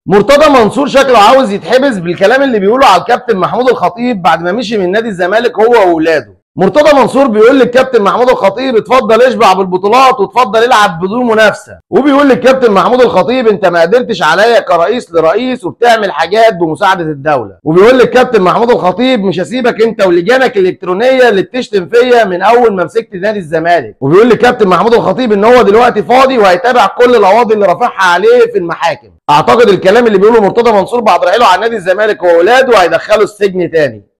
مرتضى منصور شكله عاوز يتحبس بالكلام اللي بيقوله على الكابتن محمود الخطيب بعد ما مشي من نادي الزمالك هو واولاده مرتضى منصور بيقول للكابتن محمود الخطيب اتفضل اشبع بالبطولات واتفضل العب بدون منافسه وبيقول للكابتن محمود الخطيب انت ما قدرتش عليا كرئيس لرئيس وبتعمل حاجات بمساعده الدوله وبيقول للكابتن محمود الخطيب مش هسيبك انت ولجانك الالكترونيه اللي بتشتم فيا من اول ما مسكت نادي الزمالك وبيقول للكابتن محمود الخطيب ان هو دلوقتي فاضي وهيتابع كل القواضي اللي رافعها عليه في المحاكم اعتقد الكلام اللي بيقوله مرتضى منصور بعد رحيله عن نادي الزمالك واولاده هيدخله السجن تاني